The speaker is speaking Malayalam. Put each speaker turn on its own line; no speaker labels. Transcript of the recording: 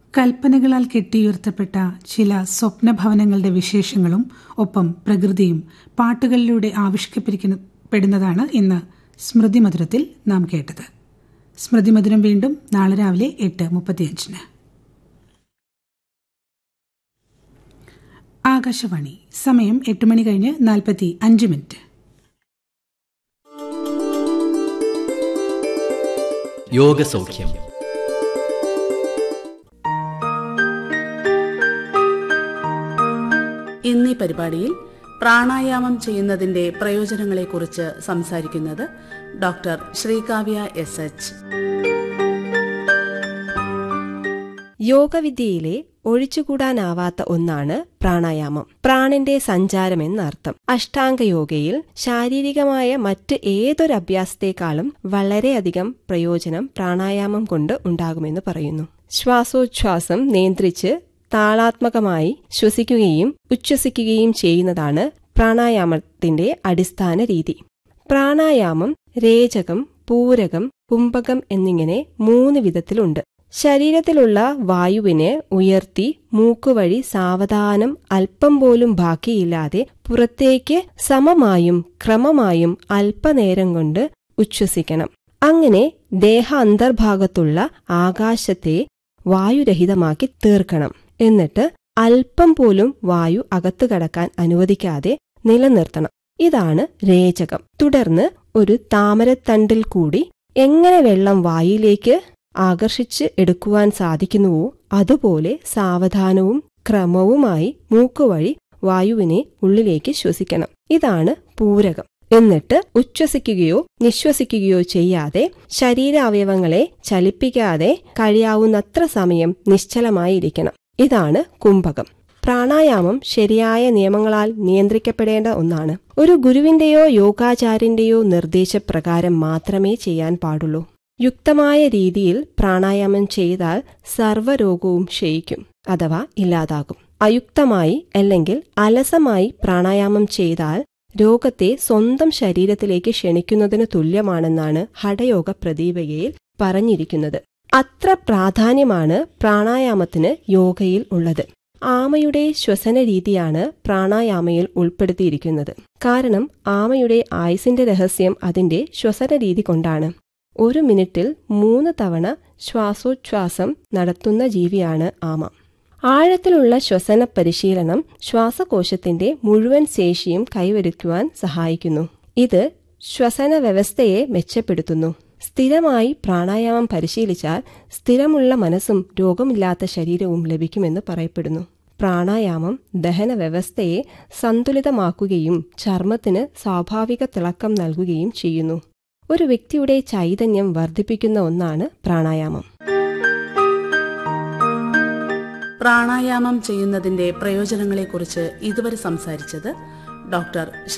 കൽപ്പനകളാൽ കെട്ടിയുയർത്തപ്പെട്ട ചില സ്വപ്നഭവനങ്ങളുടെ വിശേഷങ്ങളും ഒപ്പം പ്രകൃതിയും പാട്ടുകളിലൂടെ ആവിഷ്കരിക്കപ്പെടുന്നതാണ് ഇന്ന് സ്മൃതിമധുരത്തിൽ നാം കേട്ടത് സ്മൃതിമധുരം വീണ്ടും നാളെ രാവിലെ എട്ട് മുപ്പത്തിയഞ്ചിന് ആകാശവാണി സമയം എട്ട് മണി കഴിഞ്ഞ് നാൽപ്പത്തി അഞ്ച് മിനിറ്റ്
യോഗസൗഖ്യം
ഇന്നീ പരിപാടിയിൽ പ്രാണായാമം ചെയ്യുന്നതിന്റെ പ്രയോജനങ്ങളെക്കുറിച്ച് സംസാരിക്കുന്നത് ഡോക്ടർ ശ്രീകാവ്യ എസ് എച്ച്
യോഗവിദ്യയിലെ ഒഴിച്ചുകൂടാനാവാത്ത ഒന്നാണ് പ്രാണായാമം പ്രാണന്റെ സഞ്ചാരം എന്നർത്ഥം അഷ്ടാംഗയോഗയിൽ ശാരീരികമായ മറ്റ് ഏതൊരു അഭ്യാസത്തെക്കാളും വളരെയധികം പ്രയോജനം പ്രാണായാമം കൊണ്ട് ഉണ്ടാകുമെന്ന് പറയുന്നു ശ്വാസോച്ഛ്വാസം നിയന്ത്രിച്ച് താളാത്മകമായി ശ്വസിക്കുകയും ഉച്ഛ്വസിക്കുകയും ചെയ്യുന്നതാണ് പ്രാണായാമത്തിന്റെ അടിസ്ഥാന രീതി പ്രാണായാമം രേചകം പൂരകം കുംഭകം എന്നിങ്ങനെ മൂന്ന് വിധത്തിലുണ്ട് ശരീരത്തിലുള്ള വായുവിനെ ഉയർത്തി മൂക്കുവഴി സാവധാനം അല്പം പോലും ബാക്കിയില്ലാതെ പുറത്തേക്ക് സമമായും ക്രമമായും അല്പനേരം കൊണ്ട് ഉച്ഛ്വസിക്കണം അങ്ങനെ ദേഹ അന്തർഭാഗത്തുള്ള ആകാശത്തെ വായുരഹിതമാക്കി തീർക്കണം എന്നിട്ട് അല്പം പോലും വായു അകത്തു കടക്കാൻ അനുവദിക്കാതെ നിലനിർത്തണം ഇതാണ് രേചകം തുടർന്ന് ഒരു താമരത്തണ്ടിൽ കൂടി എങ്ങനെ വെള്ളം വായിലേക്ക് ആകർഷിച്ച് എടുക്കുവാൻ സാധിക്കുന്നുവോ അതുപോലെ സാവധാനവും ക്രമവുമായി മൂക്കുവഴി വായുവിനെ ഉള്ളിലേക്ക് ശ്വസിക്കണം ഇതാണ് പൂരകം എന്നിട്ട് ഉച്ഛ്വസിക്കുകയോ നിശ്വസിക്കുകയോ ചെയ്യാതെ ശരീരാവയവങ്ങളെ ചലിപ്പിക്കാതെ കഴിയാവുന്നത്ര സമയം നിശ്ചലമായിരിക്കണം ഇതാണ് കുംഭകം പ്രാണായാമം ശരിയായ നിയമങ്ങളാൽ നിയന്ത്രിക്കപ്പെടേണ്ട ഒന്നാണ് ഒരു ഗുരുവിന്റെയോ യോഗാചാര്യന്റെയോ നിർദ്ദേശപ്രകാരം മാത്രമേ ചെയ്യാൻ പാടുള്ളൂ യുക്തമായ രീതിയിൽ പ്രാണായാമം ചെയ്താൽ സർവ്വരോഗവും ക്ഷയിക്കും അഥവാ ഇല്ലാതാകും അയുക്തമായി അല്ലെങ്കിൽ അലസമായി പ്രാണായാമം ചെയ്താൽ രോഗത്തെ സ്വന്തം ശരീരത്തിലേക്ക് ക്ഷണിക്കുന്നതിന് തുല്യമാണെന്നാണ് ഹഠയോഗ പ്രദീപകയിൽ പറഞ്ഞിരിക്കുന്നത് അത്ര പ്രാധാന്യമാണ് പ്രാണായാമത്തിന് യോഗയിൽ ഉള്ളത് ആമയുടെ ശ്വസന രീതിയാണ് പ്രാണായാമയിൽ ഉൾപ്പെടുത്തിയിരിക്കുന്നത് കാരണം ആമയുടെ ആയുസിന്റെ രഹസ്യം അതിന്റെ ശ്വസന രീതി കൊണ്ടാണ് ഒരു മിനിറ്റിൽ മൂന്ന് തവണ ശ്വാസോച്ഛ്വാസം നടത്തുന്ന ജീവിയാണ് ആമ ആഴത്തിലുള്ള ശ്വസന പരിശീലനം ശ്വാസകോശത്തിന്റെ മുഴുവൻ ശേഷിയും കൈവരിക്കുവാൻ സഹായിക്കുന്നു ഇത് ശ്വസന വ്യവസ്ഥയെ മെച്ചപ്പെടുത്തുന്നു സ്ഥിരമായി പ്രാണായാമം പരിശീലിച്ചാൽ സ്ഥിരമുള്ള മനസ്സും രോഗമില്ലാത്ത ശരീരവും ലഭിക്കുമെന്ന് പറയപ്പെടുന്നു പ്രാണായാമം ദഹന വ്യവസ്ഥയെ സന്തുലിതമാക്കുകയും ചർമ്മത്തിന് സ്വാഭാവിക തിളക്കം നൽകുകയും ചെയ്യുന്നു ഒരു വ്യക്തിയുടെ ചൈതന്യം വർദ്ധിപ്പിക്കുന്ന ഒന്നാണ് പ്രാണായാമം
പ്രാണായാമം ചെയ്യുന്നതിന്റെ പ്രയോജനങ്ങളെക്കുറിച്ച് ഇതുവരെ സംസാരിച്ചത് ഡോക്ടർ